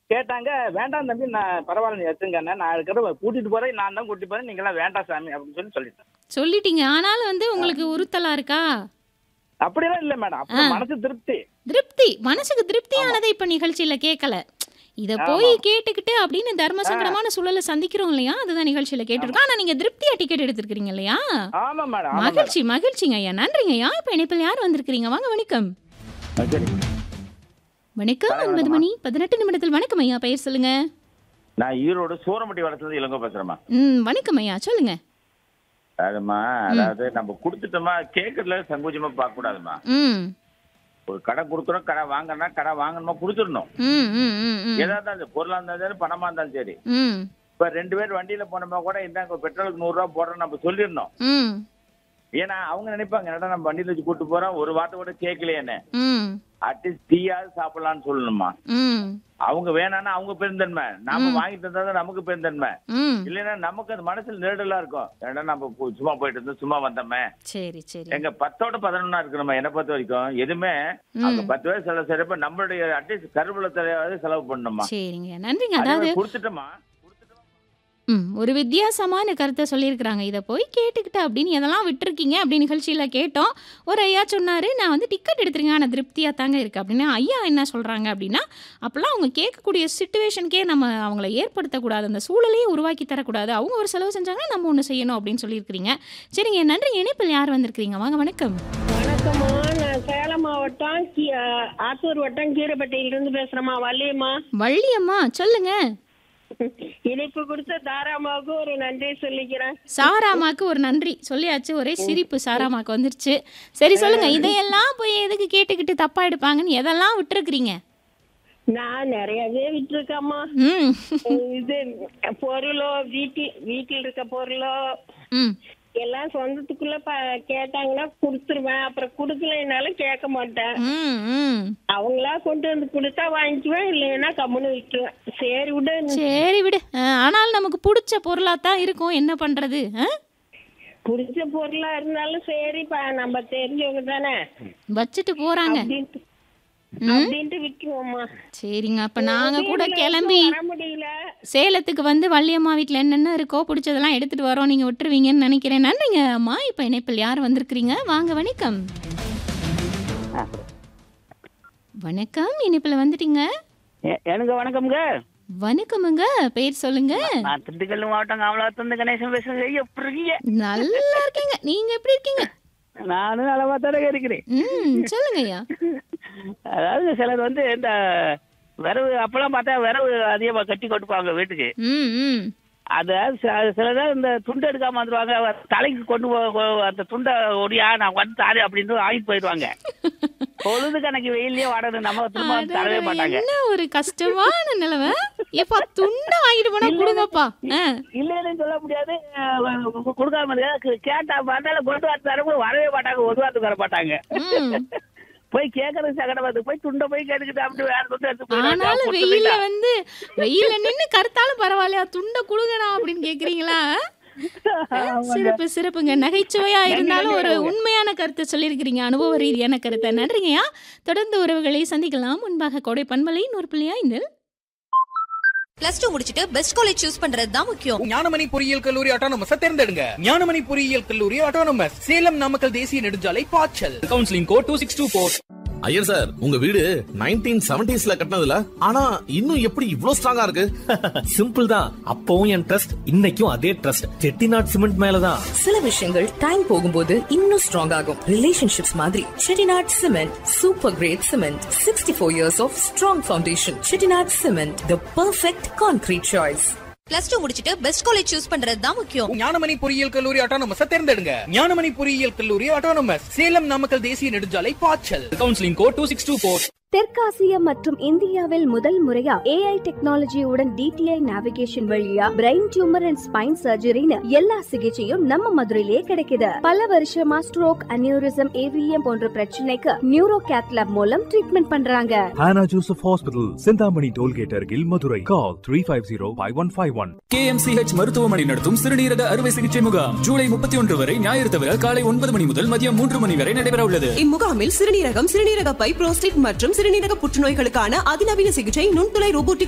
கேட்டாங்க வேண்டாம் தம்பி நான் பரவாயில்ல நீ எடுத்துங்க நான் இருக்கிற கூட்டிட்டு போறேன் நான் தான் கூட்டிட்டு போறேன் நீங்களாம் வேண்டாம் சாமி அப்படின்னு சொல்லி சொல்லிட்டேன் சொல்லிட்டீங்க ஆனாலும் வந்து உங்களுக்கு உறுத்தலா இருக்கா அப்படியெல்லாம் இல்ல மேடம் அப்ப மனசு திருப்தி திருப்தி மனசுக்கு திருப்தியானதை இப்ப நிகழ்ச்சியில கேட்கல இத போய் கேட்டுக்கிட்டு அப்படின்னு தர்ம சங்கடமான சூழலை சந்திக்கிறோம் இல்லையா அதுதான் நிகழ்ச்சியில கேட்டிருக்கோம் ஆனா நீங்க திருப்தியா டிக்கெட் எடுத்திருக்கீங்க இல்லையா ஆமா மேடம் ஆமா மகிழ்ச்சி மகிழ்ச்சிங்க ஐயா நன்றிங்க ஐயா இப்ப இணைப்பில் யார் வந்திருக்கிறீங்க வாங்க வணக்கம் மேடம் சரி வணக்கம் ஒன்பது மணி பதினெட்டு நிமிடத்தில் வணக்கம் ஐயா பெயர் சொல்லுங்க நான் ஈரோடு சூரமட்டி வளத்துல இளங்கோ பேசுறேம்மா ம் வணக்கம் ஐயா சொல்லுங்க அதுமா அதாவது நம்ம கொடுத்துட்டோமா கேட்கறதுல சங்கோச்சமா பார்க்க கூடாதுமா ம் ஒரு கடை கொடுக்குறோம் கடை வாங்கினா கடை வாங்கணுமா கொடுத்துடணும் ம் ம் ம் ம் ஏதா இருந்தாலும் சரி, பொருளா இருந்தாலும் சரி பணமா இருந்தாலும் சரி ம் இப்ப ரெண்டு பேர் வண்டியில போனோமா கூட இந்தாங்க பெட்ரோலுக்கு நூறு ரூபா போடுறோம் நம்ம சொல்லிடணும் ம் ஏன்னா அவங்க நினைப்பாங்க என்னடா நம்ம வண்டியில வச்சு கூட்டு போறோம் ஒரு வார்த்தை கூட கேட்கலையேன்னு ம் அட்லீஸ்ட் டீயாவது சாப்பிடலாம்னு சொல்லணுமா ம் அவங்க வேணாம்னா அவங்க பெருந்தன்மை நாம வாங்கி தந்தா தான் நமக்கு பெருந்தன்மை ம் இல்லைன்னா நமக்கு அது மனசுல நெருடலா இருக்கும் ஏன்னா நம்ம போ- சும்மா போயிட்டு இருந்தோம் சும்மா வந்தோமே சரி சரி எங்க பத்தோட பதினொன்னா இருக்கிறோம் என்ன பொறுத்த வரைக்கும் எதுவுமே அவங்க பத்து பேர் செலவு செய்யறப்ப நம்மளுடைய அட்லீஸ்ட் கருவூலத்தையாவது செலவு பண்ணணுமா சரிங்க நன்றிங்க அதே அதாவது மாதிரி கொடுத்துட்டோமா ம் ஒரு வித்தியாசமான கருத்தை சொல்லியிருக்கிறாங்க இதை போய் கேட்டுக்கிட்டு அப்படின்னு எதெல்லாம் விட்டுருக்கீங்க அப்படின்னு நிகழ்ச்சியில் கேட்டோம் ஒரு ஐயா சொன்னார் நான் வந்து டிக்கெட் எடுத்துருங்க ஆனால் திருப்தியாக தாங்க இருக்குது அப்படின்னு ஐயா என்ன சொல்கிறாங்க அப்படின்னா அப்போல்லாம் அவங்க கேட்கக்கூடிய சுச்சுவேஷனுக்கே நம்ம அவங்கள ஏற்படுத்தக்கூடாது அந்த சூழலையே உருவாக்கி தரக்கூடாது அவங்க ஒரு செலவு செஞ்சாங்கன்னா நம்ம ஒன்று செய்யணும் அப்படின்னு சொல்லியிருக்கிறீங்க சரிங்க நன்றி இணைப்பில் யார் வந்திருக்கிறீங்க வாங்க வணக்கம் வணக்கம்மா நான் சேலம் மாவட்டம் கீ- ஆத்தூர் வட்டம் கீரப்பட்டியிலிருந்து பேசுறேம்மா வள்ளியம்மா வள்ளியம்மா சொல்லுங்க இனிப்பு கொடுத்த தாராமாவுக்கு ஒரு நன்றி சொல்லிக்கிறேன் சாராமாக்கு ஒரு நன்றி சொல்லியாச்சு ஒரே சிரிப்பு சாராமாக்கு வந்துருச்சு சரி சொல்லுங்க இதையெல்லாம் போய் எதுக்கு கேட்டுக்கிட்டு தப்பா எடுப்பாங்கன்னு எதெல்லாம் விட்டுருக்கிறீங்க நான் நிறையவே விட்டுருக்கேம்மா ம் இது பொருளோ வீட்டில் வீட்டில் இருக்க பொருளோ ம் எல்லாம் சொந்தத்துக்குள்ள ப கேட்டாங்கன்னா கொடுத்துருவேன் அப்புறம் கொடுக்கலைனாலும் கேட்க மாட்டேன் ம் ம் அவங்களா கொண்டு வந்து கொடுத்தா வாங்கிக்குவேன் இல்லைன்னா கம்முன்னு விட்டுருவேன் சரி விடு சரி விடு அஹ், ஆனாலும் நமக்கு பிடிச்ச பொருளா தான் இருக்கும் என்ன பண்றது அஹ்? பிடிச்ச பொருளா இருந்தாலும் சரிப்பா நம்ம தெரிஞ்சவங்க தானே வச்சுட்டு போறாங்க அப்படின்ட்டு அப்படின்ட்டு விட்டுருவோம்மா சரிங்க அப்ப நாங்க கூட கிளம்பி வர முடியல சேலத்துக்கு வந்து வள்ளியம்மா வீட்டில் என்னென்ன இருக்கோ பிடிச்சதெல்லாம் எடுத்துட்டு வரோம் நீங்க விட்டுருவீங்கன்னு நினைக்கிறேன் நன்றிங்க அம்மா இப்போ இணைப்பில் யார் வந்திருக்கிறீங்க வாங்க வணக்கம் வணக்கம் இணைப்பில் வந்துட்டீங்க எ- எனக்கு வணக்கம்ங்க வணக்கமுங்க பேர் சொல்லுங்க நான் திண்டுக்கல் மாவட்டம் காமலாத்திலிருந்து கணேசன் பேசுறேன் எப்படி இருக்கீங்க நல்லா இருக்கீங்க நீங்க எப்படி இருக்கீங்க நானும் நலமா தானே இருக்கிறேன் ம் சொல்லுங்க ஐயா அதாவது சிலர் வந்து இந்த விரவு அப்பெல்லாம் பார்த்தா விரவு அதிகமா கட்டி கொட்டுப்பாங்க வீட்டுக்கு ம் ம் அது ச- சிலர் இந்த துண்டு எடுக்காம வந்துருவாங்க அவர் தலைக்கு கொண்டு போ- போ- அந்த துண்டை ஒடியா நான் வந்து தாரு அப்படின்னு வாங்கிட்டு போயிடுவாங்க பொழுது கணக்கு வெயிலே வாடணும் நம்ம திரும்ப வந்து தரவே அடடா, மாட்டாங்க என்ன ஒரு கஷ்டமான நிலைமை எப்பா துண்டை வாங்கிட்டு போனா கொடுங்கப்பா ஆ. இல்லைன்னு சொல்ல முடியாது அஹ் கொடுக்காம இருக்கு. கேட்டா பார்த்தாலும் கொண்டு வர தரவும் வரவே மாட்டாங்க ஒரு வாரத்துக்கு வர மாட்டாங்க ம். போய் கேட்கறது சகடம் வந்து போய் துண்டை போய் கேட்டுக்கிட்டு அப்படி வேற துண்டு எடுத்து போயிடுவாங்க. ஆனாலும் கொடுத்து வெயில்ல போயிட்டா. வந்து வெயில்ல நின்னு கருத்தாலும் பரவாயில்லையா துண்டை கொடுங்கடா அப்படின்னு கேக்குறீங்களா சிறப்பு சிறப்புங்க நகைச்சுவையா இருந்தாலும் ஒரு உண்மையான கருத்தை சொல்லியிருக்கிறீங்க அனுபவ ரீதியான கருத்தை நன்றிங்கய்யா தொடர்ந்து உறவுகளை சந்திக்கலாம் முன்பாக கோடை பண்பலை நூறு புள்ளியா இந்த பிளஸ் டூ முடிச்சிட்டு பெஸ்ட் காலேஜ் சூஸ் பண்றது தான் முக்கியம் ஞானமணி பொறியியல் கல்லூரி ஆட்டோனமஸ் தேர்ந்தெடுங்க ஞானமணி பொறியியல் கல்லூரி ஆட்டோனமஸ் சேலம் நாமக்கல் தேசிய நெடுஞ்சாலை பாய்ச்சல் counselling code two six two four Iyer sir உங்க வீடு நைன்டீன் செவன்டிஸ்ல கட்டினதுல ஆனா இன்னும் எப்படி இவ்ளோ ஸ்ட்ராங்கா இருக்கு சிம்பிள் தான் அப்பவும் என் ட்ரஸ்ட் இன்னைக்கும் அதே ட்ரஸ்ட் செட்டிநாட் சிமெண்ட் மேலதான் சில விஷயங்கள் டைம் போகும்போது இன்னும் ஸ்ட்ராங் ஆகும் ரிலேஷன்ஷிப்ஸ் மாதிரி Chettinad cement super great cement sixty four years of strong foundation Chettinad cement the perfect concrete choice plus two முடிச்சிட்டு பெஸ்ட் காலேஜ் சூஸ் பண்றது தான் முக்கியம் ஞானமணி பொறியியல் கல்லூரி ஆட்டோனமஸ் தேர்ந்தெடுங்க ஞானமணி பொறியியல் கல்லூரி ஆட்டோனமஸ் சேலம் நாமக்கல் தேசிய நெடுஞ்சாலை பாய்ச்சல் counselling code two six two four தெற்காசியா மற்றும் இந்தியாவில் முதல் முறையா ஏஐ டெக்னாலஜியுடன் டிடிஐ நேவிகேஷன் வழியா பிரெயின் டியூமர் அண்ட் ஸ்பைன் சர்ஜரின்னு எல்லா சிகிச்சையும் நம்ம மதுரையிலேயே கிடைக்குது பல வருஷமா ஸ்ட்ரோக் அனியூரிசம் ஏவிஎம் போன்ற பிரச்சனைக்கு நியூரோ கேத்லாப் மூலம் ட்ரீட்மெண்ட் பண்றாங்க Hannah Joseph Hospital, Sindhamani Tollgate Argil, Madurai. Call 350-5151. KMCH மருத்துவமனை நடத்தும் சிறுநீரக அறுவை சிகிச்சை முகாம் ஜூலை முப்பத்தி ஒன்று வரை ஞாயிறு தவிர காலை ஒன்பது மணி முதல் மதியம் மூன்று மணி வரை நடைபெற உள்ளது இம்முகாமில் சிறுநீரகம் சிறுநீரக பை புரோஸ்டேட் மற்றும் சிறுநீரக புற்றுநோய்களுக்கான அதிநவீன சிகிச்சை நுண்துளை ரோபோட்டிக்